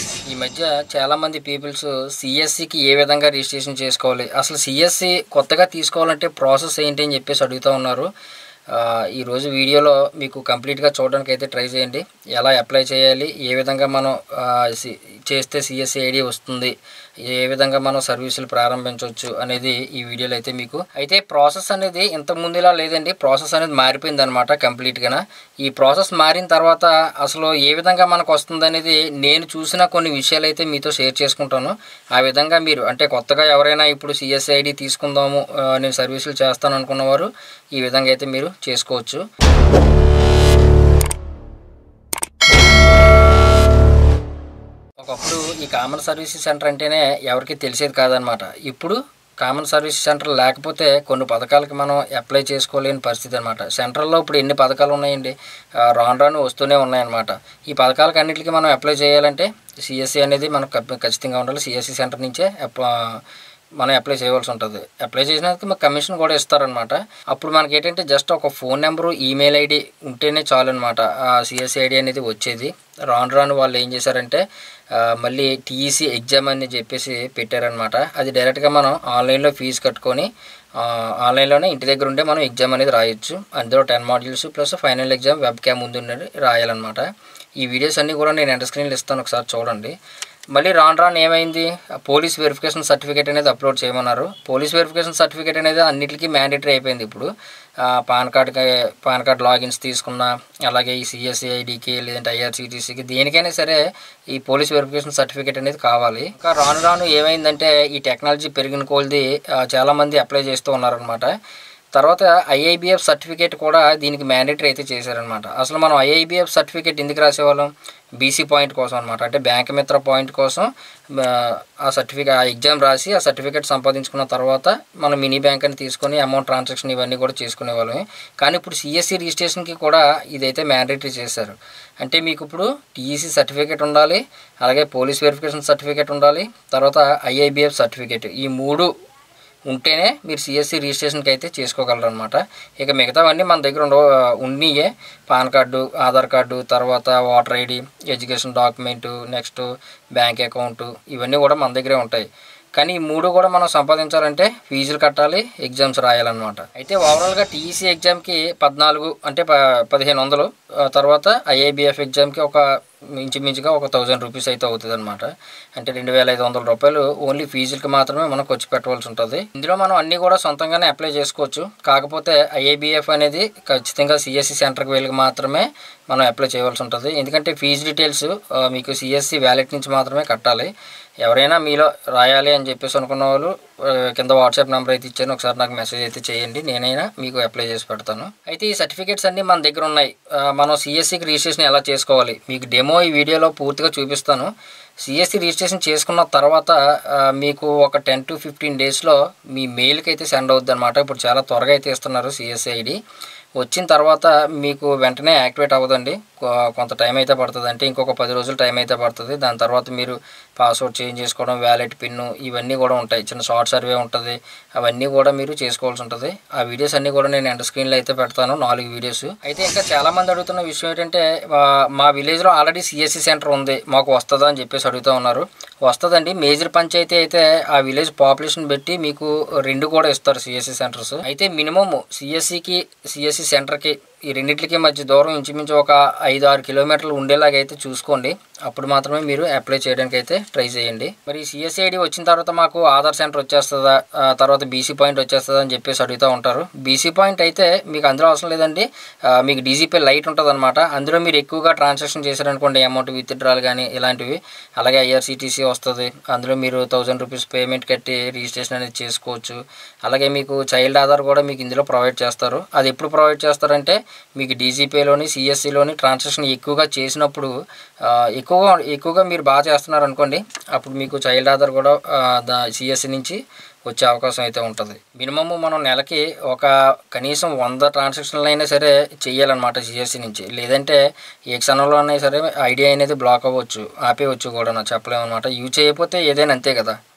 ఈ మధ్య చాలామంది పీపుల్స్ సిఎస్సికి ఏ విధంగా రిజిస్ట్రేషన్ చేసుకోవాలి అసలు సిఎస్సి కొత్తగా తీసుకోవాలంటే ప్రాసెస్ ఏంటి అని చెప్పేసి అడుగుతూ ఉన్నారు ఆ, ఈరోజు వీడియోలో మీకు కంప్లీట్గా చూడడానికి అయితే ట్రై చేయండి ఎలా అప్లై చేయాలి ఏ విధంగా మనం ఆ, సి- చేస్తే సిఎస్సి ఐడి వస్తుంది ఏ విధంగా మనం సర్వీసులు ప్రారంభించవచ్చు అనేది ఈ వీడియోలో అయితే మీకు అయితే ప్రాసెస్ అనేది ఇంతకు ముందులా లేదండి ప్రాసెస్ అనేది మారిపోయింది అనమాట కంప్లీట్గా ఈ ప్రాసెస్ మారిన తర్వాత అసలు ఏ విధంగా మనకు వస్తుంది అనేది నేను చూసిన కొన్ని విషయాలు అయితే మీతో షేర్ చేసుకుంటాను ఆ విధంగా మీరు అంటే కొత్తగా ఎవరైనా ఇప్పుడు సిఎస్సి ఐడి తీసుకుందాము ఆ, నేను సర్వీసులు చేస్తాను అనుకున్నవారు ఈ విధంగా అయితే మీరు చేసుకోవచ్చు ఒకప్పుడు ఈ కామన్ సర్వీసెస్ సెంటర్ అంటేనే ఎవరికి తెలిసేది కాదనమాట ఇప్పుడు కామన్ సర్వీస్ సెంటర్ లేకపోతే కొన్ని పథకాలకి మనం అప్లై చేసుకోలేని పరిస్థితి అనమాట సెంట్రల్లో ఇప్పుడు ఎన్ని పథకాలు ఉన్నాయండి ఆ, రాను రాను వస్తూనే ఉన్నాయన్నమాట ఈ పథకాలకి అన్నిటికీ మనం అప్లై చేయాలంటే సిఎస్సి అనేది మనకు ఖ- ఖచ్చితంగా ఉండాలి సిఎస్సి సెంటర్ నుంచే అప్- మనం అప్లై చేయవలసి ఉంటుంది అప్లై చేసినందుకు మాకు కమిషన్ కూడా ఇస్తారనమాట అప్పుడు మనకి ఏంటంటే జస్ట్ ఒక ఫోన్ నెంబరు ఈమెయిల్ ఐడి ఉంటేనే చాలు అనమాట ఆ సిఎస్సి ఐడి అనేది వచ్చేది రాను రాను వాళ్ళు ఏం చేశారంటే ఆ, మళ్ళీ టీఈసీ ఎగ్జామ్ అని చెప్పేసి పెట్టారనమాట అది డైరెక్ట్గా మనం ఆన్లైన్లో ఫీజు కట్టుకొని ఆ, ఆన్లైన్లోనే ఇంటి దగ్గర ఉండే మనం ఎగ్జామ్ అనేది రాయొచ్చు అందులో ten modules plus final exam webcam ముందు ఉండేది రాయాలన్నమాట ఈ వీడియోస్ అన్నీ కూడా నేను ఎంటర్ స్క్రీన్లో ఇస్తాను ఒకసారి చూడండి మళ్ళీ రాను రాను ఏమైంది పోలీస్ వెరిఫికేషన్ సర్టిఫికేట్ అనేది అప్లోడ్ చేయమన్నారు పోలీస్ వెరిఫికేషన్ సర్టిఫికేట్ అనేది అన్నిటికీ మ్యాండేటరీ అయిపోయింది ఇప్పుడు ఆ, పాన్ కార్డ్కి పాన్ కార్డ్ లాగిన్స్ తీసుకున్నా అలాగే ఈ సిఎస్సి ఐడికి లేదంటే ఐఆర్సిటీసీకి దేనికైనా సరే ఈ పోలీస్ వెరిఫికేషన్ సర్టిఫికేట్ అనేది కావాలి ఇంకా రాను రాను ఏమైందంటే ఈ టెక్నాలజీ పెరిగిన కొలది ఆ, చాలామంది అప్లై చేస్తూ ఉన్నారనమాట తర్వాత ఐఐబిఎఫ్ సర్టిఫికేట్ కూడా దీనికి మ్యాండేటరీ అయితే చేశారనమాట అసలు మనం ఐఐబిఎఫ్ సర్టిఫికేట్ ఎందుకు రాసేవాళ్ళం బీసీ పాయింట్ కోసం అనమాట అంటే బ్యాంక్ మిత్ర పాయింట్ కోసం ఆ, ఆ సర్టిఫికేట్ ఆ ఎగ్జామ్ రాసి ఆ సర్టిఫికేట్ సంపాదించుకున్న తర్వాత మనం మినీ బ్యాంక్ అని తీసుకొని అమౌంట్ ట్రాన్సాక్షన్ ఇవన్నీ కూడా చేసుకునేవాళ్ళమే కానీ ఇప్పుడు సిఎస్సి రిజిస్ట్రేషన్కి కూడా ఇదైతే మ్యాండేటరీ చేశారు అంటే మీకు ఇప్పుడు టీఈసీ సర్టిఫికేట్ ఉండాలి అలాగే పోలీస్ వెరిఫికేషన్ సర్టిఫికేట్ ఉండాలి తర్వాత ఐఐబిఎఫ్ సర్టిఫికేట్ ఈ మూడు ఉంటేనే మీరు సిఎస్సి రిజిస్ట్రేషన్కి అయితే చేసుకోగలరు అనమాట ఇక మిగతావన్నీ మన దగ్గర ఉండ ఉన్నియే పాన్ కార్డు ఆధార్ కార్డు తర్వాత voter ID education document next bank account ఇవన్నీ కూడా మన దగ్గరే ఉంటాయి కానీ ఈ మూడు కూడా మనం సంపాదించాలంటే ఫీజులు కట్టాలి ఎగ్జామ్స్ రాయాలన్నమాట అయితే ఓవరాల్గా టీఈసీ ఎగ్జామ్కి పద్నాలుగు అంటే ప పదిహేను వందలు ఆ తర్వాత ఐఐబిఎఫ్ ఎగ్జామ్కి ఒక ఇంచుమించుగా ఒక థౌజండ్ రూపీస్ అయితే అవుతుంది అనమాట అంటే రెండు వేల ఐదు వందల రూపాయలు ఓన్లీ ఫీజులకి మాత్రమే మనం ఖర్చు పెట్టవలసి ఉంటుంది ఇందులో మనం అన్నీ కూడా సొంతంగానే అప్లై చేసుకోవచ్చు కాకపోతే ఐఐబిఎఫ్ అనేది ఖచ్చితంగా సిఎస్సి సెంటర్కి వెళ్ళి మాత్రమే మనం అప్లై చేయవలసి ఉంటుంది ఎందుకంటే ఫీజు డీటెయిల్స్ ఆ, మీకు సిఎస్సి వ్యాలెట్ నుంచి మాత్రమే కట్టాలి ఎవరైనా మీలో రాయాలి అని చెప్పేసి అనుకున్న వాళ్ళు ఆ, కింద వాట్సాప్ నెంబర్ అయితే ఇచ్చాను ఒకసారి నాకు మెసేజ్ అయితే చేయండి నేనైనా మీకు అప్లై చేసి పెడతాను అయితే ఈ సర్టిఫికేట్స్ అన్నీ మన దగ్గర ఉన్నాయి ఆ, మనం సిఎస్సికి రిజిస్ట్రేషన్ ఎలా చేసుకోవాలి మీకు డెమో ఈ వీడియోలో పూర్తిగా చూపిస్తాను సిఎస్సి రిజిస్ట్రేషన్ చేసుకున్న తర్వాత ఆ, మీకు ఒక టెన్ టు ఫిఫ్టీన్ డేస్లో మీ మెయిల్కి అయితే సెండ్ అవుద్ది అనమాట ఇప్పుడు చాలా త్వరగా అయితే ఇస్తున్నారు సిఎస్సి ఐడి వచ్చిన తర్వాత మీకు వెంటనే యాక్టివేట్ అవ్వదండి కొ- కొంత టైం అయితే పడుతుంది అంటే ఇంకొక పది రోజులు టైం అయితే పడుతుంది దాని తర్వాత మీరు పాస్వర్డ్ చేంజ్ చేసుకోవడం వ్యాలెట్ పిన్ ఇవన్నీ కూడా ఉంటాయి చిన్న షార్ట్ సర్వే ఉంటుంది అవన్నీ కూడా మీరు చేసుకోవాల్సి ఉంటుంది ఆ వీడియోస్ అన్నీ కూడా నేను ఎండ్ స్క్రీన్లో అయితే పెడతాను నాలుగు వీడియోస్ అయితే ఇంకా చాలా మంది అడుగుతున్న విషయం ఏంటంటే మా- మా విలేజ్లో ఆల్రెడీ సిఎస్సి సెంటర్ ఉంది మాకు వస్తుందా అని చెప్పేసి అడుగుతూ ఉన్నారు వస్తుందండి మేజర్ పంచాయతీ అయితే ఆ విలేజ్ పాపులేషన్ పెట్టి మీకు రెండు కూడా ఇస్తారు సిఎస్సి సెంటర్స్ అయితే మినిమం సిఎస్సికి సిఎస్సి సెంటర్కి ఈ రెండింటికి మధ్య దూరం ఇంచుమించు ఒక ఐదు ఆరు కిలోమీటర్లు ఉండేలాగా అయితే చూసుకోండి అప్పుడు మాత్రమే మీరు అప్లై చేయడానికి అయితే ట్రై చేయండి మరి సిఎస్ఐడి వచ్చిన తర్వాత మాకు ఆధార్ సెంటర్ వచ్చేస్తుందా ఆ తర్వాత బీసీ పాయింట్ వచ్చేస్తుందా అని చెప్పేసి అడుగుతూ ఉంటారు బీసీ పాయింట్ అయితే మీకు అందులో అవసరం లేదండి ఆ, మీకు డీజీపీ లైట్ ఉంటుంది అనమాట అందులో మీరు ఎక్కువగా ట్రాన్సాక్షన్ చేశారనుకోండి అమౌంట్ విత్డ్రాల్ కానీ ఇలాంటివి అలాగే ఐఆర్సీటీసీ వస్తుంది అందులో మీరు థౌజండ్ రూపీస్ పేమెంట్ కట్టి రిజిస్ట్రేషన్ అనేది చేసుకోవచ్చు అలాగే మీకు చైల్డ్ ఆధార్ కూడా మీకు ఇందులో ప్రొవైడ్ చేస్తారు అది ఎప్పుడు ప్రొవైడ్ చేస్తారంటే మీకు డీజీపీలోని సిఎస్సిలోని ట్రాన్సాక్షన్ ఎక్కువగా చేసినప్పుడు ఆ, ఎక్కువగా ఎక్కువగా మీరు బాగా చేస్తున్నారు అనుకోండి అప్పుడు మీకు చైల్డ్ ఆధార్ కూడా సిఎస్సి నుంచి వచ్చే అవకాశం అయితే ఉంటుంది మినిమమ్ మనం నెలకి ఒక కనీసం వంద ట్రాన్సాక్షన్లు అయినా సరే చెయ్యాలన్నమాట సిఎస్సి నుంచి లేదంటే ఏ క్షణంలో అయినా సరే ఐడియా అనేది బ్లాక్ అవ్వచ్చు ఆపేయవచ్చు కూడా చెప్పలేము అనమాట యూజ్ చేయకపోతే ఏదైనా అంతే కదా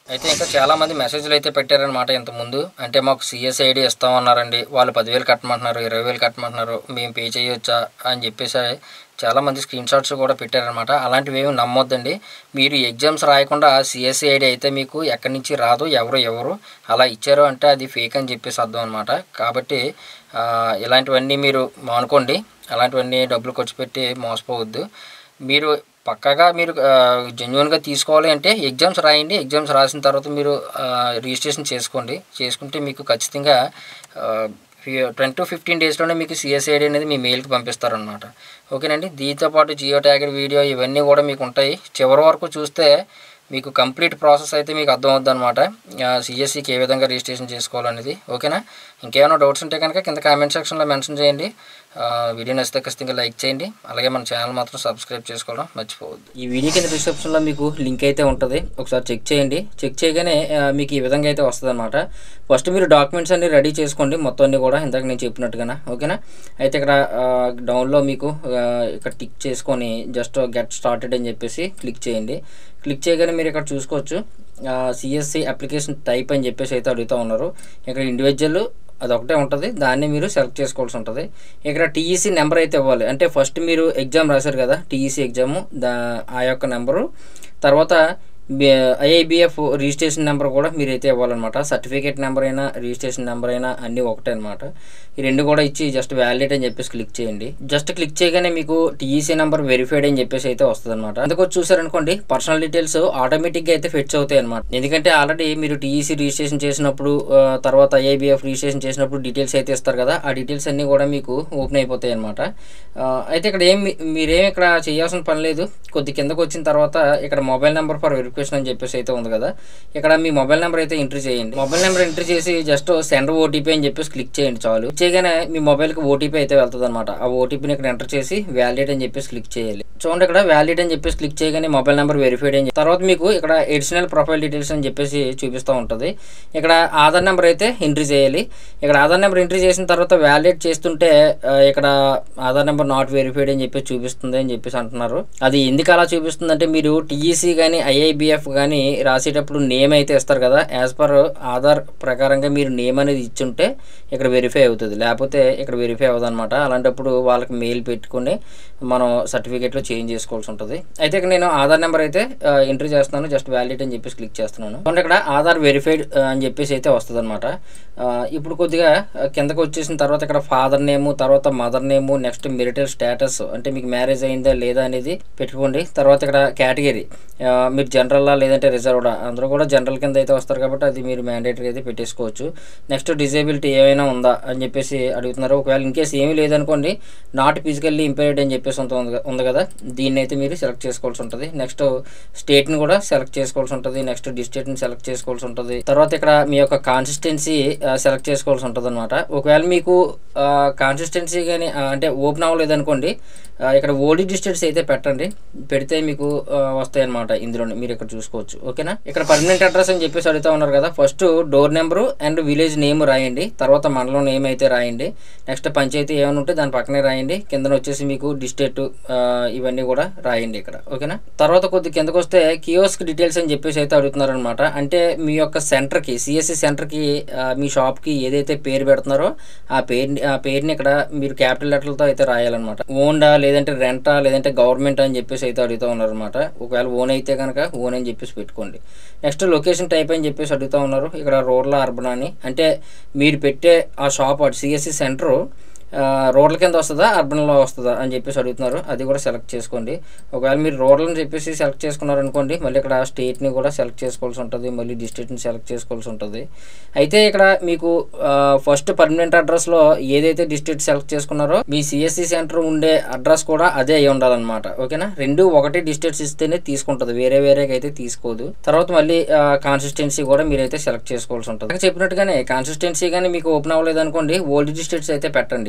అయితే ఇంకా చాలా మంది మెసేజ్లు అయితే పెట్టారనమాట ఇంతకుముందు అంటే మాకు సిఎస్ ఐడి ఇస్తామన్నారండి వాళ్ళు పదివేలు కట్టమంటున్నారు ఇరవై వేలు కట్టమంటున్నారు మేము పే చేయొచ్చా అని చెప్పేసి చాలా మంది స్క్రీన్ షాట్స్ కూడా పెట్టారనమాట అలాంటివి ఏమి నమ్మొద్దండి మీరు ఎగ్జామ్స్ రాయకుండా సిఎస్సి ఐడి అయితే మీకు ఎక్కడి నుంచి రాదు ఎవరు ఎవరు అలా ఇచ్చారు అంటే అది ఫేక్ అని చెప్పేసి అర్థం అనమాట కాబట్టి ఆ, ఇలాంటివన్నీ మీరు మానుకోండి అలాంటివన్నీ డబ్బులు ఖర్చు పెట్టి మోసపోవద్దు మీరు పక్కాగా మీరు జెన్యున్గా తీసుకోవాలి అంటే ఎగ్జామ్స్ రాయండి ఎగ్జామ్స్ రాసిన తర్వాత మీరు ఆ, రిజిస్ట్రేషన్ చేసుకోండి చేసుకుంటే మీకు ఖచ్చితంగా ట్వంటీ టు ఫిఫ్టీన్ డేస్లోనే మీకు సిఎస్ఐడి అనేది మీ మెయిల్కి పంపిస్తారనమాట ఓకేనండి దీంతో పాటు జియో ట్యాగెడ్ వీడియో ఇవన్నీ కూడా మీకు ఉంటాయి చివరి వరకు చూస్తే మీకు కంప్లీట్ ప్రాసెస్ అయితే మీకు అర్థమవుద్ది అనమాట సిఎస్సికి ఏ విధంగా రిజిస్ట్రేషన్ చేసుకోవాలనేది ఓకేనా ఇంకేమైనా డౌట్స్ ఉంటే కనుక కింద కామెంట్ సెక్షన్లో మెన్షన్ చేయండి ఆ, వీడియో నచ్చితే ఖచ్చితంగా లైక్ చేయండి అలాగే మన ఛానల్ మాత్రం సబ్స్క్రైబ్ చేసుకోవడం మర్చిపోవద్దు ఈ వీడియో కింద డిస్క్రిప్షన్లో మీకు లింక్ అయితే ఉంటుంది ఒకసారి చెక్ చేయండి చెక్ చేయగానే ఆ, మీకు ఈ విధంగా అయితే వస్తుంది అనమాట ఫస్ట్ మీరు డాక్యుమెంట్స్ అన్ని రెడీ చేసుకోండి మొత్తం అన్ని కూడా ఇందాక నేను చెప్పినట్టుగా ఓకేనా అయితే ఇక్కడ డౌన్లో మీకు ఆ, ఇక్కడ టిక్ చేసుకొని జస్ట్ గెట్ స్టార్టెడ్ అని చెప్పేసి క్లిక్ చేయండి క్లిక్ చేయగానే మీరు ఇక్కడ చూసుకోవచ్చు సిఎస్సి అప్లికేషన్ టైప్ అని చెప్పేసి అయితే అడుగుతూ ఉన్నారు ఇక్కడ ఇండివిజువల్ అది ఒకటే ఉంటుంది దాన్ని మీరు సెలెక్ట్ చేసుకోవాల్సి ఉంటుంది ఇక్కడ టీఈసీ నెంబర్ అయితే ఇవ్వాలి అంటే ఫస్ట్ మీరు ఎగ్జామ్ రాశారు కదా టీఈసీ ఎగ్జాము దా ఆ యొక్క నెంబరు తర్వాత ఐఐబిఎఫ్ రిజిస్ట్రేషన్ నెంబర్ కూడా మీరైతే ఇవ్వాలన్నమాట సర్టిఫికేట్ నెంబర్ అయినా రిజిస్ట్రేషన్ నెంబర్ అయినా అన్నీ ఒకటే అనమాట ఈ రెండు కూడా ఇచ్చి జస్ట్ వ్యాలిడేట్ అని చెప్పేసి క్లిక్ చేయండి జస్ట్ క్లిక్ చేయగానే మీకు టీఈసీ నెంబర్ వెరిఫైడ్ అని చెప్పేసి అయితే వస్తుంది అనమాట అందుకు చూసారనుకోండి పర్సనల్ డీటెయిల్స్ ఆటోమేటిక్గా అయితే ఫిట్స్ అవుతాయి అనమాట ఎందుకంటే ఆల్రెడీ మీరు టీఈసీ రిజిస్ట్రేషన్ చేసినప్పుడు ఆ, తర్వాత ఐఐబిఎఫ్ రిజిస్ట్రేషన్ చేసినప్పుడు డీటెయిల్స్ అయితే ఇస్తారు కదా ఆ డీటెయిల్స్ అన్నీ కూడా మీకు ఓపెన్ అయిపోతాయి అనమాట అయితే ఇక్కడ ఏం మీ- మీరేం ఇక్కడ చేయాల్సిన పని లేదు కొద్ది కిందకు వచ్చిన తర్వాత ఇక్కడ మొబైల్ నెంబర్ ఫర్ వెరిఫికేషన్ అని చెప్పేసి అయితే ఉంది కదా ఇక్కడ మీ మొబైల్ నెంబర్ అయితే ఎంట్రీ చేయండి మొబైల్ నెంబర్ ఎంట్రీ చేసి జస్ట్ సెండ్ ఓటీపీ అని చెప్పేసి క్లిక్ చేయండి చాలు చేయగానే మీ మొబైల్కి ఓటీపీ అయితే వెళ్తుంది అనమాట ఆ ఓటీపీని ఇక్కడ ఎంటర్ చేసి వ్యాలిడేట్ అని చెప్పేసి క్లిక్ చేయాలి చూడండి ఇక్కడ వ్యాలిడేట్ అని చెప్పేసి క్లిక్ చేయగానే మొబైల్ నెంబర్ వెరిఫైడ్ అని చెప్పి- తర్వాత మీకు ఇక్కడ ఎడిషనల్ ప్రొఫైల్ డీటెయిల్స్ అని చెప్పేసి చూపిస్తూ ఉంటుంది ఇక్కడ ఆధార్ నెంబర్ అయితే ఎంట్రీ చేయాలి ఇక్కడ ఆధార్ నెంబర్ ఎంట్రీ చేసిన తర్వాత వ్యాలిడేట్ చేస్తుంటే ఆ, ఇక్కడ ఆధార్ నెంబర్ నాట్ వెరిఫైడ్ అని చెప్పేసి చూపిస్తుంది అని చెప్పేసి అంటున్నారు అది ఎందుకు అలా చూపిస్తుంది అంటే మీరు టీఈసీ కానీ ఐఐబిఎఫ్ కానీ రాసేటప్పుడు నేమ్ అయితే ఇస్తారు కదా యాజ్ పర్ ఆధార్ ప్రకారంగా మీరు నేమ్ అనేది ఇచ్చుంటే ఇక్కడ వెరిఫై అవుతుంది లేకపోతే ఇక్కడ వెరిఫై అవ్వదు అనమాట అలాంటప్పుడు వాళ్ళకి మెయిల్ పెట్టుకుని మనం సర్టిఫికేట్లో చేంజ్ చేసుకోవాల్సి ఉంటుంది అయితే ఇక్కడ నేను ఆధార్ నెంబర్ అయితే ఎంట్రీ చేస్తున్నాను జస్ట్ వ్యాలిడ్ అని చెప్పేసి క్లిక్ చేస్తున్నాను చూడండి ఇక్కడ ఆధార్ వెరిఫైడ్ అని చెప్పేసి అయితే వస్తుంది అనమాట ఇప్పుడు కొద్దిగా ఆ, కిందకు వచ్చేసిన తర్వాత ఇక్కడ ఫాదర్ నేము తర్వాత mother name next marital status అంటే మీకు మ్యారేజ్ అయిందా లేదా అనేది పెట్టుకోండి తర్వాత ఇక్కడ కేటగిరీ మీరు జనరల్లా లేదంటే రిజర్వ్డా అందరూ కూడా జనరల్ కింద అయితే వస్తారు కాబట్టి అది మీరు మ్యాండేటరీ అయితే పెట్టేసుకోవచ్చు నెక్స్ట్ డిజేబిలిటీ ఏమైనా ఉందా అని చెప్పేసి అడుగుతున్నారు ఒకవేళ ఇన్ కేసు ఏమీ లేదనుకోండి నాట్ ఫిజికల్లీ ఇంపేర్డ్ అని చెప్పేసి ఉంటుంది ఉంది- ఉంది కదా దీన్ని అయితే మీరు సెలెక్ట్ చేసుకోవాల్సి ఉంటుంది నెక్స్ట్ స్టేట్ని కూడా సెలెక్ట్ చేసుకోవాల్సి ఉంటుంది నెక్స్ట్ డిస్ట్రిక్ట్ని సెలెక్ట్ చేసుకోవాల్సి ఉంటుంది తర్వాత ఇక్కడ మీ యొక్క కాన్సిస్టెన్సీ సెలెక్ట్ చేసుకోవాల్సి ఉంటుంది అనమాట ఒకవేళ మీకు కాన్సిస్టెన్సీ కానీ అంటే ఓపెన్ అవ్వలేదు అనుకోండి ఆ, ఇక్కడ ఓల్డ్ డిస్టెన్స్ అయితే పెట్టండి పెడితే మీకు వస్తాయి అనమాట ఇందులో మీరు ఇక్కడ చూసుకోవచ్చు ఓకేనా ఇక్కడ పర్మనెంట్ అడ్రస్ అని చెప్పేసి అడుగుతా ఉన్నారు కదా first door number and village name రాయండి తర్వాత మండలం నేమ్ అయితే రాయండి నెక్స్ట్ పంచాయతీ ఏమైనా ఉంటే దాని పక్కనే రాయండి కింద వచ్చేసి మీకు డిస్ట్రిక్ట్ ఇవన్నీ కూడా రాయండి ఇక్కడ ఓకేనా తర్వాత కొద్ది కిందకు వస్తే కియోస్క్ డీటెయిల్స్ అని చెప్పేసి అయితే అడుగుతున్నారు అనమాట అంటే మీ యొక్క సెంటర్కి సిఎస్సి సెంటర్కి మీ షాప్కి ఏదైతే పేరు పెడుతున్నారో ఆ పేరుని ఆ పేరుని ఇక్కడ మీరు క్యాపిటల్ లెటర్లతో అయితే రాయాలన్నమాట ఓన్డా లేదంటే రెంటా లేదంటే గవర్నమెంట్ అని చెప్పేసి అయితే అడుగుతూ ఉన్నారు అనమాట ఒకవేళ ఓన్ అయితే కనుక ఓన్ అని చెప్పేసి పెట్టుకోండి నెక్స్ట్ లొకేషన్ టైప్ అని చెప్పేసి అడుగుతూ ఉన్నారు ఇక్కడ రూరల్ అర్బన్ అని అంటే మీరు పెట్టే ఆ షాప్ సిఎస్సి సెంటర్ రోడ్ల కింద వస్తుందా అర్బన్లో వస్తుందా అని చెప్పేసి అడుగుతున్నారు అది కూడా సెలెక్ట్ చేసుకోండి ఒకవేళ మీరు రోడ్లు అని చెప్పేసి సెలెక్ట్ చేసుకున్నారు అనుకోండి మళ్ళీ ఇక్కడ స్టేట్ని కూడా సెలెక్ట్ చేసుకోవాల్సి ఉంటుంది మళ్ళీ డిస్ట్రిక్ట్ని సెలెక్ట్ చేసుకోవాల్సి ఉంటుంది అయితే ఇక్కడ మీకు ఫస్ట్ పర్మనెంట్ అడ్రస్లో ఏదైతే డిస్ట్రిక్ట్ సెలెక్ట్ చేసుకున్నారో మీ సిఎస్సి సెంటర్ ఉండే అడ్రస్ కూడా అదే అయి ఉండాలన్నమాట ఓకేనా రెండు ఒకటి డిస్ట్రిక్ట్స్ ఇస్తేనే తీసుకుంటుంది వేరే వేరేగా అయితే తీసుకోదు తర్వాత మళ్ళీ కాన్సిస్టెన్సీ కూడా మీరైతే సెలెక్ట్ చేసుకోవాల్సి ఉంటుంది ఇంకా చెప్పినట్టుగానే కాన్సిస్టెన్సీ కానీ మీకు ఓపెన్ అవ్వలేదు అనుకోండి ఓల్డ్ డిస్ట్రిక్ట్స్ అయితే పెట్టండి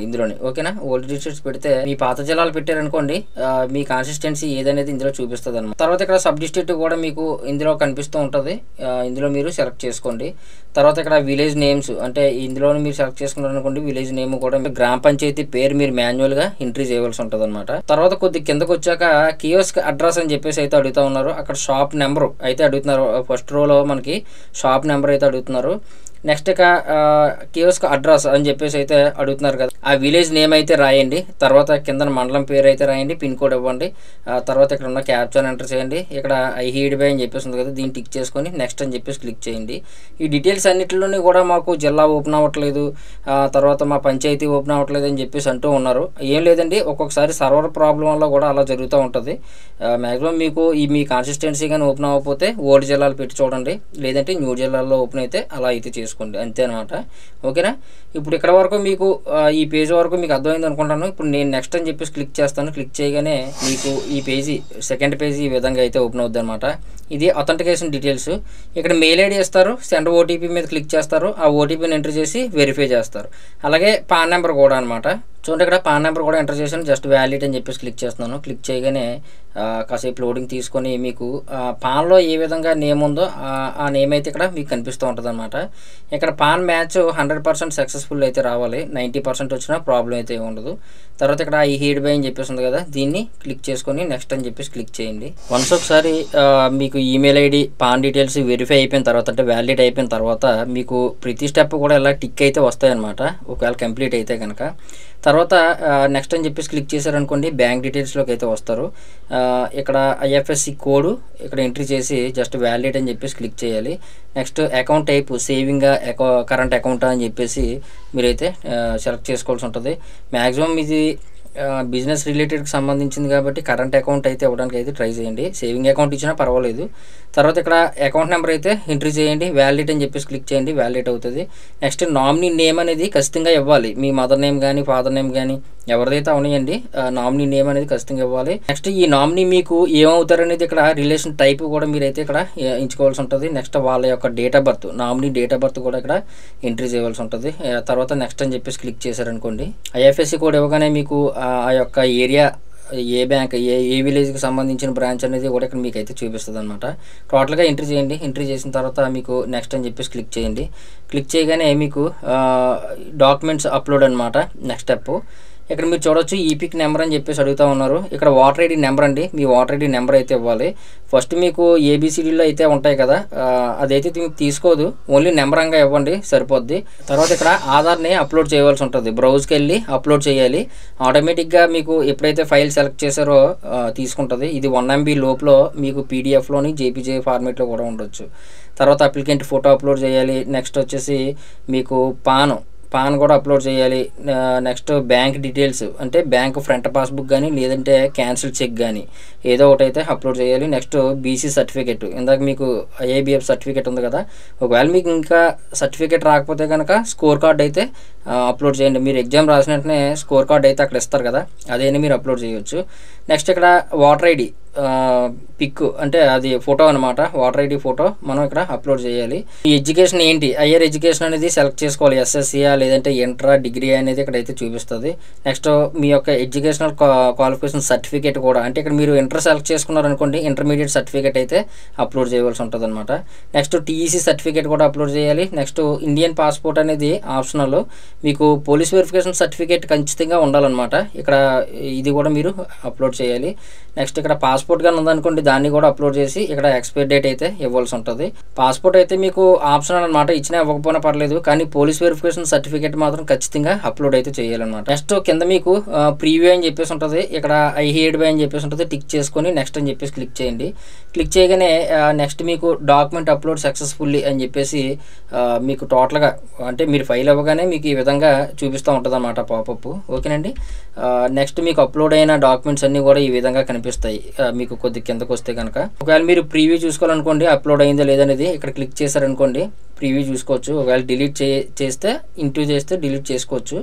ఇందులోని ఓకేనా ఓల్డ్ డిస్ట్రిక్ట్స్ పెడితే మీ పాత జిల్లాలు పెట్టారనుకోండి ఆ, మీ కాన్సిస్టెన్సీ ఏదనేది ఇందులో చూపిస్తుంది అనమాట తర్వాత ఇక్కడ సబ్ డిస్ట్రిక్ట్ కూడా మీకు ఇందులో కనిపిస్తూ ఉంటుంది ఆ, ఇందులో మీరు సెలెక్ట్ చేసుకోండి తర్వాత ఇక్కడ విలేజ్ నేమ్స్ అంటే ఇందులో మీరు సెలెక్ట్ చేసుకున్నారు అనుకోండి విలేజ్ నేమ్ కూడా మీరు గ్రామ పంచాయతీ పేరు మీరు మాన్యువల్ గా ఎంట్రీ చేయవలసి ఉంటుంది అనమాట తర్వాత కొద్ది కిందకు వచ్చాక కియోస్క్ అడ్రస్ అని చెప్పేసి అయితే అడుగుతా ఉన్నారు అక్కడ షాప్ నెంబర్ అయితే అడుగుతున్నారు ఫస్ట్ రోలో మనకి షాప్ నెంబర్ అయితే అడుగుతున్నారు నెక్స్ట్ ఇక కియోస్క్ అడ్రస్ అని చెప్పేసి అయితే అడుగుతున్నారు కదా ఆ విలేజ్ నేమ్ అయితే రాయండి తర్వాత కింద మండలం పేరు అయితే రాయండి పిన్ కోడ్ ఇవ్వండి ఆ తర్వాత ఇక్కడ ఉన్న క్యాప్చర్ ఎంటర్ చేయండి ఇక్కడ ఐ హీడ్ బై అని చెప్పేసి ఉంది కదా దీన్ని టిక్ చేసుకొని నెక్స్ట్ అని చెప్పేసి క్లిక్ చేయండి ఈ డీటెయిల్స్ అన్నిటిలోని కూడా మాకు జిల్లా ఓపెన్ అవ్వట్లేదు ఆ తర్వాత మా పంచాయతీ ఓపెన్ అవ్వట్లేదు అని చెప్పేసి అంటూ ఉన్నారు ఏం లేదండి ఒక్కొక్కసారి సర్వర్ ప్రాబ్లం వల్ల కూడా అలా జరుగుతూ ఉంటుంది మ్యాక్సిమం మీకు ఈ మీ కాన్సిస్టెన్సీ కానీ ఓపెన్ అవ్వకపోతే ఓల్డ్ జిల్లాలు పెట్టి చూడండి లేదంటే న్యూ జిల్లాల్లో ఓపెన్ అయితే అలా అయితే చేసుకోండి అంతే అనమాట ఓకేనా ఇప్పుడు ఇక్కడ వరకు మీకు ఆ, ఈ పేజ్ వరకు మీకు అర్థమైంది అనుకుంటాను ఇప్పుడు నేను నెక్స్ట్ అని చెప్పేసి క్లిక్ చేస్తాను క్లిక్ చేయగానే మీకు ఈ పేజీ సెకండ్ పేజీ ఈ విధంగా అయితే ఓపెన్ అవుద్ది అనమాట ఇది అథెంటికేషన్ డీటెయిల్స్ ఇక్కడ మెయిల్ ఐడి ఇస్తారు సెండ్ ఓటీపీ మీద క్లిక్ చేస్తారు ఆ ఓటీపీని ఎంటర్ చేసి వెరిఫై చేస్తారు అలాగే పాన్ నెంబర్ కూడా అనమాట చూడండి ఇక్కడ పాన్ నెంబర్ కూడా ఎంటర్ చేశాను జస్ట్ వ్యాలిడ్ అని చెప్పేసి క్లిక్ చేస్తున్నాను క్లిక్ చేయగానే ఆ, కాసేపు లోడింగ్ తీసుకొని మీకు ఆ, పాన్లో ఏ విధంగా నేమ్ ఉందో ఆ- ఆ నేమ్ అయితే ఇక్కడ మీకు కనిపిస్తూ ఉంటుంది అనమాట ఇక్కడ PAN match hundred percent successful అయితే రావాలి నైంటీ పర్సెంట్ వచ్చినా ప్రాబ్లం అయితే ఏమి ఉండదు తర్వాత ఇక్కడ ఈ హీడ్ బై అని చెప్పేసి ఉంది కదా దీన్ని క్లిక్ చేసుకొని నెక్స్ట్ అని చెప్పేసి క్లిక్ చేయండి వన్స్ ఒకసారి ఆ, మీకు email ID PAN details verify అయిపోయిన తర్వాత అంటే వ్యాలిడ్ అయిపోయిన తర్వాత మీకు ప్రతి స్టెప్ కూడా ఇలా టిక్ అయితే వస్తాయన్నమాట ఒకవేళ కంప్లీట్ అయితే కనుక తర్వాత నెక్స్ట్ అని చెప్పేసి క్లిక్ చేశారనుకోండి బ్యాంక్ డీటెయిల్స్లోకి అయితే వస్తారు ఆ, ఇక్కడ ఐఎఫ్ఎస్సి కోడ్ ఇక్కడ ఎంట్రీ చేసి జస్ట్ వ్యాలిడ్ అని చెప్పేసి క్లిక్ చేయాలి నెక్స్ట్ అకౌంట్ టైప్ సేవింగ్ అకౌ కరెంట్ అకౌంట్ అని చెప్పేసి మీరైతే సెలెక్ట్ చేసుకోవాల్సి ఉంటుంది మ్యాక్సిమం ఇది బిజినెస్ రిలేటెడ్కి సంబంధించింది కాబట్టి కరెంట్ అకౌంట్ అయితే ఇవ్వడానికి అయితే ట్రై చేయండి సేవింగ్ అకౌంట్ ఇచ్చినా పర్వాలేదు తర్వాత ఇక్కడ అకౌంట్ నెంబర్ అయితే ఎంట్రీ చేయండి వ్యాలిడ్ అని చెప్పేసి క్లిక్ చేయండి వ్యాలిడ్ అవుతుంది నెక్స్ట్ నామినీ నేమ్ అనేది ఖచ్చితంగా ఇవ్వాలి మీ మదర్ నేమ్ కానీ ఫాదర్ నేమ్ కానీ ఎవరిదైతే అవనియండి నామినీ నేమ్ అనేది ఖచ్చితంగా ఇవ్వాలి నెక్స్ట్ ఈ నామినీ మీకు ఏమవుతారు అనేది ఇక్కడ రిలేషన్ టైప్ కూడా మీరైతే ఇక్కడ ఏ, ఎంచుకోవాల్సి ఉంటుంది నెక్స్ట్ వాళ్ళ యొక్క date of birth nominee date of birth కూడా ఇక్కడ ఎంట్రీ చేయవలసి ఉంటుంది ఆ, తర్వాత నెక్స్ట్ అని చెప్పేసి క్లిక్ చేశారనుకోండి ఐఎఫ్ఎస్సి కోడ్ ఇవ్వగానే మీకు ఆ ఆ యొక్క ఏరియా ఏ బ్యాంక్ ఏ ఏ విలేజ్కి సంబంధించిన బ్రాంచ్ అనేది కూడా ఇక్కడ మీకు అయితే చూపిస్తుంది అనమాట టోటల్గా ఎంట్రీ చేయండి ఎంట్రీ చేసిన తర్వాత మీకు నెక్స్ట్ అని చెప్పేసి క్లిక్ చేయండి క్లిక్ చేయగానే మీకు డాక్యుమెంట్స్ అప్లోడ్ అనమాట నెక్స్ట్ స్టెప్ ఇక్కడ మీరు చూడొచ్చు ఈపిక్ నెంబర్ అని చెప్పేసి అడుగుతా ఉన్నారు ఇక్కడ వాటర్ ఐడి నెంబర్ అండి మీ వాటర్ ఐడి నెంబర్ అయితే ఇవ్వాలి ఫస్ట్ మీకు ఏబిసిడీలో అయితే ఉంటాయి కదా ఆ, అదైతే మీకు తీసుకోదు ఓన్లీ నెంబర్ అంగా ఇవ్వండి సరిపోద్ది తర్వాత ఇక్కడ ఆధార్ని అప్లోడ్ చేయవలసి ఉంటుంది బ్రౌజ్కి వెళ్ళి అప్లోడ్ చేయాలి ఆటోమేటిక్గా మీకు ఎప్పుడైతే ఫైల్ సెలెక్ట్ చేశారో ఆ, తీసుకుంటుంది ఇది వన్ ఎంబీ లోపల మీకు పీడిఎఫ్లోని జేపీజే ఫార్మేట్లో కూడా ఉండొచ్చు తర్వాత అప్లికెంట్ ఫోటో అప్లోడ్ చేయాలి నెక్స్ట్ వచ్చేసి మీకు పాను పాన్ కూడా అప్లోడ్ చేయాలి నెక్స్ట్ బ్యాంక్ డీటెయిల్స్ అంటే బ్యాంక్ ఫ్రంట్ పాస్బుక్ కానీ లేదంటే క్యాన్సిల్ చెక్ కానీ ఏదో ఒకటి అయితే అప్లోడ్ చేయాలి నెక్స్ట్ బీసీ సర్టిఫికేట్ ఇందాక మీకు ఐఐబిఎఫ్ సర్టిఫికేట్ ఉంది కదా ఒకవేళ మీకు ఇంకా సర్టిఫికేట్ రాకపోతే కనుక స్కోర్ కార్డ్ అయితే ఆ, అప్లోడ్ చేయండి మీరు ఎగ్జామ్ రాసిన వెంటనే స్కోర్ కార్డ్ అయితే అక్కడ ఇస్తారు కదా అదేని మీరు అప్లోడ్ చేయొచ్చు నెక్స్ట్ ఇక్కడ వాటర్ ఐడి పిక్ అంటే అది ఫోటో అనమాట వాటర్ ఐడి ఫోటో మనం ఇక్కడ అప్లోడ్ చేయాలి ఈ ఎడ్యుకేషన్ ఏంటి హయ్యర్ ఎడ్యుకేషన్ అనేది సెలెక్ట్ చేసుకోవాలి ఎస్ఎస్సియా లేదంటే ఇంట్రా డిగ్రీ అనేది ఇక్కడ అయితే చూపిస్తుంది నెక్స్ట్ మీ యొక్క ఎడ్యుకేషనల్ క్వాలిఫికేషన్ సర్టిఫికేట్ కూడా అంటే ఇక్కడ మీరు ఇంటర్ సెలెక్ట్ చేసుకున్నారనుకోండి ఇంటర్మీడియట్ సర్టిఫికేట్ అయితే అప్లోడ్ చేయవలసి ఉంటుంది అనమాట నెక్స్ట్ టీఈసీ సర్టిఫికేట్ కూడా అప్లోడ్ చేయాలి నెక్స్ట్ ఇండియన్ పాస్పోర్ట్ అనేది ఆప్షనల్ మీకు పోలీస్ వెరిఫికేషన్ సర్టిఫికేట్ ఖచ్చితంగా ఉండాలన్నమాట ఇక్కడ ఇది కూడా మీరు అప్లోడ్ చేయాలి నెక్స్ట్ ఇక్కడ పాస్పోర్ట్ కానీ ఉందనుకోండి దాన్ని కూడా అప్లోడ్ చేసి ఇక్కడ ఎక్స్పైర్ డేట్ అయితే ఇవ్వాల్సి ఉంటుంది పాస్పోర్ట్ అయితే మీకు ఆప్షనల్ అనమాట ఇచ్చినా ఇవ్వకపోయినా పర్లేదు కానీ పోలీస్ వెరిఫికేషన్ సర్టిఫికేట్ మాత్రం ఖచ్చితంగా అప్లోడ్ అయితే చేయాలన్నమాట నెక్స్ట్ కింద మీకు ప్రీవ్యూ అని చెప్పేసి ఉంటుంది ఇక్కడ ఐ హేడ్ బై అని చెప్పేసి ఉంటుంది టిక్ చేసుకొని నెక్స్ట్ అని చెప్పేసి క్లిక్ చేయండి క్లిక్ చేయగానే నెక్స్ట్ మీకు డాక్యుమెంట్ అప్లోడ్ సక్సెస్ఫుల్లీ అని చెప్పేసి ఆ, మీకు టోటల్గా అంటే మీరు ఫైల్ అవ్వగానే మీకు ఈ విధంగా చూపిస్తూ ఉంటుంది అనమాట పాపప్ ఓకేనండి నెక్స్ట్ మీకు అప్లోడ్ అయిన డాక్యుమెంట్స్ అన్నీ కూడా ఈ విధంగా కనిపిస్తాయి ఆ, మీకు కొద్ది కిందకు వస్తే కనుక ఒకవేళ మీరు ప్రీవ్యూ చూసుకోవాలనుకోండి అప్లోడ్ అయిందా లేదనేది ఇక్కడ క్లిక్ చేశారనుకోండి ప్రీవ్యూ చూసుకోవచ్చు ఒకవేళ డిలీట్ చే చేస్తే ఇంటూ చేస్తే డిలీట్ చేసుకోవచ్చు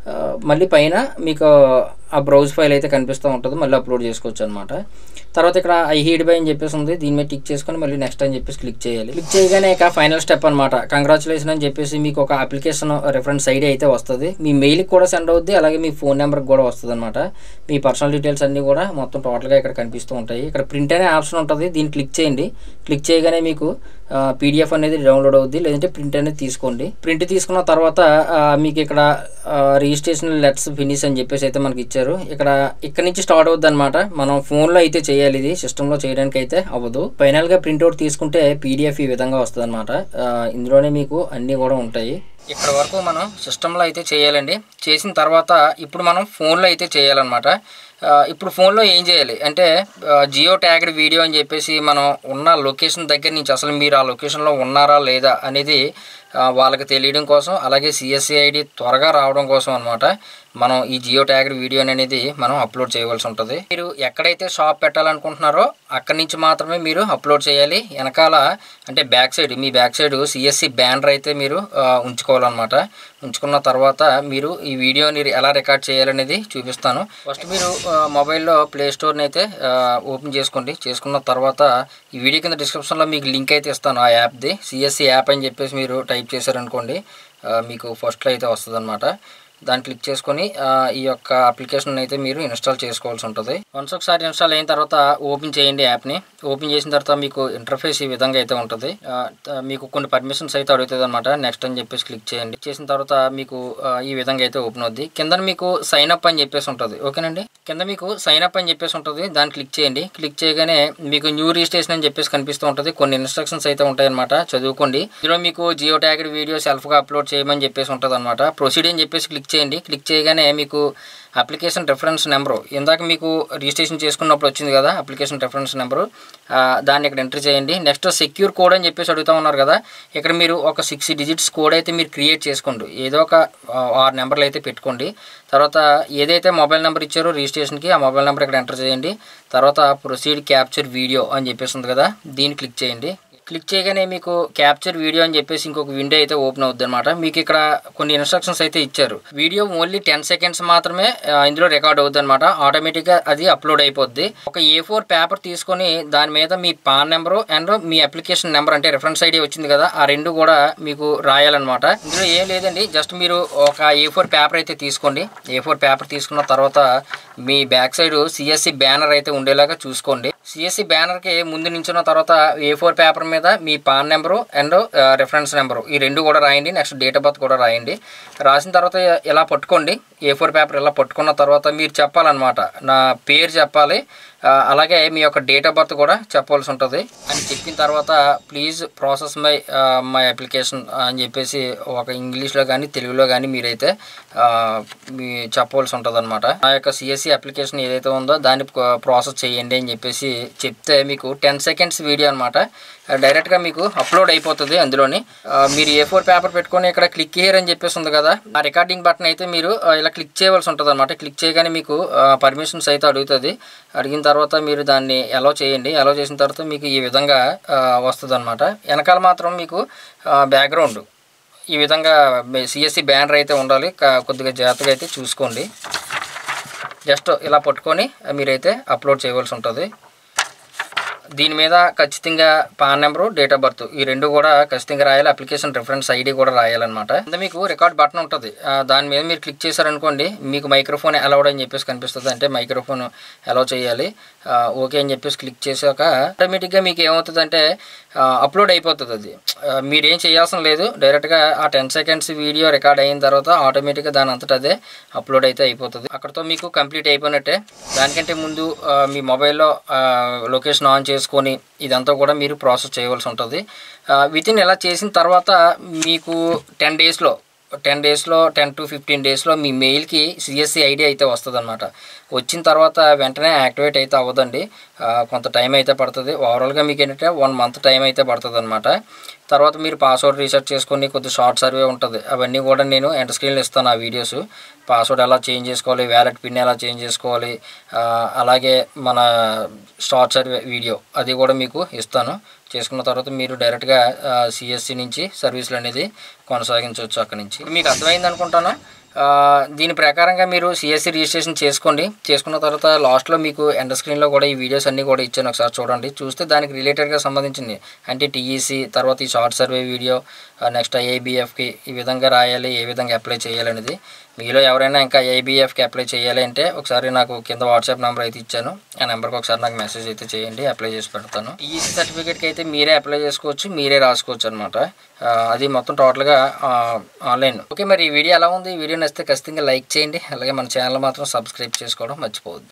ఆ, మళ్ళీ పైన మీకు ఆ బ్రౌజ్ ఫైల్ అయితే కనిపిస్తూ ఉంటుంది మళ్ళీ అప్లోడ్ చేసుకోవచ్చు అనమాట తర్వాత ఇక్కడ ఐ హీడ్ బై అని చెప్పేసి ఉంది దీని మీద టిక్ చేసుకొని మళ్ళీ నెక్స్ట్ అని చెప్పేసి క్లిక్ చేయాలి క్లిక్ చేయగానే ఇక ఫైనల్ స్టెప్ అనమాట కంగ్రాచులేషన్ అని చెప్పేసి మీకు ఒక అప్లికేషన్ రెఫరెన్స్ ఐడి అయితే వస్తుంది మీ మెయిల్కి కూడా సెండ్ అవుద్ది అలాగే మీ ఫోన్ నెంబర్కి కూడా వస్తుంది అనమాట మీ పర్సనల్ డీటెయిల్స్ అన్నీ కూడా మొత్తం టోటల్గా ఇక్కడ కనిపిస్తూ ఉంటాయి ఇక్కడ ప్రింట్ అనే ఆప్షన్ ఉంటుంది దీన్ని క్లిక్ చేయండి క్లిక్ చేయగానే మీకు పీడిఎఫ్ అనేది డౌన్లోడ్ అవుద్ది లేదంటే ప్రింట్ అనేది తీసుకోండి ప్రింట్ తీసుకున్న తర్వాత ఆ, మీకు ఇక్కడ రిజిస్ట్రేషన్ లెట్స్ ఫినిష్ అని చెప్పేసి అయితే మనకి ఇచ్చారు ఇక్కడ ఇక్కడ నుంచి స్టార్ట్ అవుద్ది అనమాట మనం ఫోన్లో అయితే చేయాలి ఇది సిస్టంలో చేయడానికి అయితే అవ్వదు ఫైనల్గా ప్రింట్అవుట్ తీసుకుంటే పీడిఎఫ్ ఈ విధంగా వస్తుంది అనమాట ఇందులోనే మీకు అన్నీ కూడా ఉంటాయి ఇక్కడ వరకు మనం సిస్టంలో అయితే చేయాలండి చేసిన తర్వాత ఇప్పుడు మనం ఫోన్లో అయితే చేయాలన్నమాట ఆ, ఇప్పుడు ఫోన్లో ఏం చేయాలి అంటే ఆ, జియో ట్యాగ్డ్ వీడియో అని చెప్పేసి మనం ఉన్న లొకేషన్ దగ్గర నుంచి అసలు మీరు ఆ లొకేషన్లో ఉన్నారా లేదా అనేది ఆ, వాళ్ళకి తెలియడం కోసం అలాగే సిఎస్సి ఐడి త్వరగా రావడం కోసం అనమాట మనం ఈ జియో ట్యాగ్డ్ వీడియో అనేది మనం అప్లోడ్ చేయవలసి ఉంటుంది మీరు ఎక్కడైతే షాప్ పెట్టాలనుకుంటున్నారో అక్కడి నుంచి మాత్రమే మీరు అప్లోడ్ చేయాలి వెనకాల అంటే బ్యాక్ సైడ్ మీ బ్యాక్ సైడ్ సిఎస్సి బ్యానర్ అయితే మీరు ఆ, ఉంచుకోవాలన్నమాట ఉంచుకున్న తర్వాత మీరు ఈ వీడియోని ఎలా రికార్డ్ చేయాలనేది చూపిస్తాను ఫస్ట్ మీరు ఆ, మొబైల్లో ప్లే స్టోర్ని అయితే ఆ, ఓపెన్ చేసుకోండి చేసుకున్న తర్వాత ఈ వీడియో కింద డిస్క్రిప్షన్లో మీకు లింక్ అయితే ఇస్తాను ఆ యాప్ది సిఎస్సి యాప్ అని చెప్పేసి మీరు టైప్ చేశారనుకోండి ఆ, మీకు ఫస్ట్లో అయితే వస్తుంది దాన్ని క్లిక్ చేసుకొని ఆ, ఈ యొక్క అప్లికేషన్ అయితే మీరు ఇన్స్టాల్ చేసుకోవాల్సి ఉంటుంది వన్స్ ఒకసారి ఇన్స్టాల్ అయిన తర్వాత ఓపెన్ చేయండి యాప్ని ఓపెన్ చేసిన తర్వాత మీకు ఇంటర్ఫేస్ ఈ విధంగా అయితే ఉంటుంది ఆ, త- మీకు కొన్ని పర్మిషన్స్ అయితే అడుగుతుంది అనమాట నెక్స్ట్ అని చెప్పేసి క్లిక్ చేయండి చేసిన తర్వాత మీకు ఆ, ఈ విధంగా అయితే ఓపెన్ అవుద్ది కింద మీకు సైన్ అప్ అని చెప్పేసి ఉంటుంది ఓకేనండి కింద మీకు సైన్ అప్ అని చెప్పేసి ఉంటుంది దాన్ని క్లిక్ చేయండి క్లిక్ చేయగానే మీకు న్యూ రిజిస్ట్రేషన్ అని చెప్పేసి కనిపిస్తూ ఉంటుంది కొన్ని ఇన్స్ట్రక్షన్స్ అయితే ఉంటాయన్నమాట చదువుకోండి ఇందులో మీకు జియో ట్యాగ్డ్ వీడియో సెల్ఫ్గా అప్లోడ్ చేయమని చెప్పేసి ఉంటుంది అనమాట ప్రొసీడ్ అని చెప్పేసి క్లిక్ చేయండి క్లిక్ చేయగానే మీకు అప్లికేషన్ రెఫరెన్స్ నెంబరు ఇందాక మీకు రిజిస్ట్రేషన్ చేసుకున్నప్పుడు వచ్చింది కదా అప్లికేషన్ రెఫరెన్స్ నెంబరు ఆ, దాన్ని ఇక్కడ ఎంటర్ చేయండి నెక్స్ట్ సెక్యూర్ కోడ్ అని చెప్పేసి అడుగుతా ఉన్నారు కదా ఇక్కడ మీరు ఒక సిక్స్ డిజిట్స్ కోడ్ అయితే మీరు క్రియేట్ చేసుకోండి ఏదో ఒక ఆ, ఆరు నెంబర్లు అయితే పెట్టుకోండి తర్వాత ఏదైతే మొబైల్ నెంబర్ ఇచ్చారో రిజిస్ట్రేషన్కి ఆ మొబైల్ నెంబర్ ఇక్కడ ఎంటర్ చేయండి తర్వాత ప్రొసీడ్ క్యాప్చర్ వీడియో అని చెప్పేసి ఉంది కదా దీన్ని క్లిక్ చేయండి క్లిక్ చేయగానే మీకు క్యాప్చర్ వీడియో అని చెప్పేసి ఇంకొక విండో అయితే ఓపెన్ అవుద్ది అనమాట మీకు ఇక్కడ కొన్ని ఇన్స్ట్రక్షన్స్ అయితే ఇచ్చారు వీడియో ఓన్లీ టెన్ సెకండ్స్ మాత్రమే ఆ, ఇందులో రికార్డ్ అవుద్ది అనమాట ఆటోమేటిక్గా అది అప్లోడ్ అయిపోద్ది ఒక ఏ ఫోర్ పేపర్ తీసుకొని దాని మీద మీ పాన్ నెంబరు అండ్ మీ అప్లికేషన్ నెంబర్ అంటే రెఫరెన్స్ ఐడి వచ్చింది కదా ఆ రెండు కూడా మీకు రాయాలన్నమాట ఇందులో ఏం లేదండి జస్ట్ మీరు ఒక ఏ ఫోర్ పేపర్ అయితే తీసుకోండి ఏ ఫోర్ పేపర్ తీసుకున్న తర్వాత మీ బ్యాక్ సైడ్ సిఎస్సి బ్యానర్ అయితే ఉండేలాగా చూసుకోండి సిఎస్సి బ్యానర్కి ముందు నించున్న తర్వాత ఏ ఫోర్ పేపర్ మీద మీ PAN number and reference number ఈ రెండు కూడా రాయండి నెక్స్ట్ డేట్ ఆఫ్ బర్త్ కూడా రాయండి రాసిన తర్వాత ఇలా పట్టుకోండి ఏ ఫోర్ పేపర్ ఇలా పట్టుకున్న తర్వాత మీరు చెప్పాలన్నమాట నా పేరు చెప్పాలి ఆ, అలాగే మీ యొక్క డేట్ ఆఫ్ బర్త్ కూడా చెప్పవలసి ఉంటుంది అని చెప్పిన తర్వాత please process my my application అని చెప్పేసి ఒక ఇంగ్లీష్లో కానీ తెలుగులో కానీ మీరైతే ఆ, మీ చెప్పవలసి ఉంటుంది అనమాట ఆ యొక్క సిఎస్సి అప్లికేషన్ ఏదైతే ఉందో దాన్ని ప్రాసెస్ చేయండి అని చెప్పేసి చెప్తే మీకు టెన్ సెకండ్స్ వీడియో అనమాట డైరెక్ట్గా మీకు అప్లోడ్ అయిపోతుంది అందులోని ఆ, మీరు ఏ ఫోర్ పేపర్ పెట్టుకొని ఇక్కడ క్లిక్ హియర్ అని చెప్పేసి ఉంది కదా ఆ రికార్డింగ్ బటన్ అయితే మీరు ఆ, ఇలా క్లిక్ చేయవలసి ఉంటుంది అనమాట క్లిక్ చేయగానే మీకు పర్మిషన్స్ అయితే అడుగుతుంది అడిగిన తర్వాత మీరు దాన్ని అలో చేయండి అలో చేసిన తర్వాత మీకు ఈ విధంగా వస్తుంది అనమాట వెనకాల మాత్రం మీకు బ్యాక్గ్రౌండ్ ఈ విధంగా సిఎస్సి బ్యానర్ అయితే ఉండాలి కా- కొద్దిగా జాగ్రత్తగా అయితే చూసుకోండి జస్ట్ ఇలా పట్టుకొని మీరైతే అప్లోడ్ చేయవలసి ఉంటుంది దీని మీద ఖచ్చితంగా PAN number date of birth ఈ రెండు కూడా ఖచ్చితంగా రాయాలి అప్లికేషన్ రిఫరెన్స్ ఐడి కూడా రాయాలన్నమాట కింద మీకు రికార్డ్ బటన్ ఉంటుంది ఆ, దాని మీద మీరు క్లిక్ చేశారనుకోండి మీకు మైక్రోఫోన్ అలౌడ్ అని చెప్పేసి కనిపిస్తుంది అంటే మైక్రోఫోన్ అలౌ చేయాలి ఆ, ఓకే అని చెప్పేసి క్లిక్ చేశాక ఆటోమేటిక్గా మీకు ఏమవుతుందంటే అప్లోడ్ అయిపోతుంది అది ఆ, మీరేం చేయాల్సిన లేదు డైరెక్ట్గా ఆ టెన్ సెకండ్స్ వీడియో రికార్డ్ అయిన తర్వాత ఆటోమేటిక్గా దాని అంతటా అదే అప్లోడ్ అయితే అయిపోతుంది అక్కడతో మీకు కంప్లీట్ అయిపోయినట్టే దానికంటే ముందు ఆ, మీ మొబైల్లో లొకేషన్ ఆన్ చేసుకొని ఇదంతా కూడా మీరు ప్రాసెస్ చేయవలసి ఉంటుంది విత్ ఇన్ ఇలా చేసిన తర్వాత మీకు టెన్ డేస్లో టెన్ డేస్లో టెన్ టు ఫిఫ్టీన్ డేస్లో మీ మెయిల్కి సిఎస్సి ఐడి అయితే వస్తుంది అనమాట వచ్చిన తర్వాత వెంటనే యాక్టివేట్ అయితే అవ్వదండి ఆ, కొంత టైం అయితే పడుతుంది ఓవరాల్గా మీకు ఏంటంటే వన్ మంత్ టైం అయితే పడుతుంది అనమాట తర్వాత మీరు పాస్వర్డ్ రీసెర్చ్ చేసుకొని కొద్ది షార్ట్ సర్వే ఉంటుంది అవన్నీ కూడా నేను ఎంటర్ స్క్రీన్లో ఇస్తాను ఆ వీడియోస్ పాస్వర్డ్ ఎలా చేంజ్ చేసుకోవాలి వ్యాలెట్ పిన్ ఎలా చేంజ్ చేసుకోవాలి ఆ, అలాగే మన షార్ట్ సర్వే వీడియో అది కూడా మీకు ఇస్తాను చేసుకున్న తర్వాత మీరు డైరెక్ట్గా సిఎస్సి నుంచి సర్వీసులు అనేది కొనసాగించవచ్చు అక్కడి నుంచి మీకు అర్థమైంది అనుకుంటాను ఆ, దీని ప్రకారంగా మీరు సిఎస్సి రిజిస్ట్రేషన్ చేసుకోండి చేసుకున్న తర్వాత లాస్ట్లో మీకు ఎండ స్క్రీన్లో కూడా ఈ వీడియోస్ అన్నీ కూడా ఇచ్చాను ఒకసారి చూడండి చూస్తే దానికి రిలేటెడ్గా సంబంధించింది అంటే టీఈసీ తర్వాత ఈ షార్ట్ సర్వే వీడియో నెక్స్ట్ ఐఏబిఎఫ్కి ఈ విధంగా రాయాలి ఏ విధంగా అప్లై చేయాలనేది మీలో ఎవరైనా ఇంకా ఐబిఎఫ్కి అప్లై చేయాలి అంటే ఒకసారి నాకు కింద వాట్సాప్ నెంబర్ అయితే ఇచ్చాను ఆ నెంబర్కి ఒకసారి నాకు మెసేజ్ అయితే చేయండి అప్లై చేసి పెడతాను టీఈసీ సర్టిఫికేట్కి అయితే మీరే అప్లై చేసుకోవచ్చు మీరే రాసుకోవచ్చు అనమాట అది మొత్తం టోటల్గా ఆన్లైన్ ఓకే మరి ఈ వీడియో ఎలా ఉంది ఈ వీడియో నచ్చితే ఖచ్చితంగా లైక్ చేయండి అలాగే మన ఛానల్ మాత్రం సబ్స్క్రైబ్ చేసుకోవడం మర్చిపోవద్దు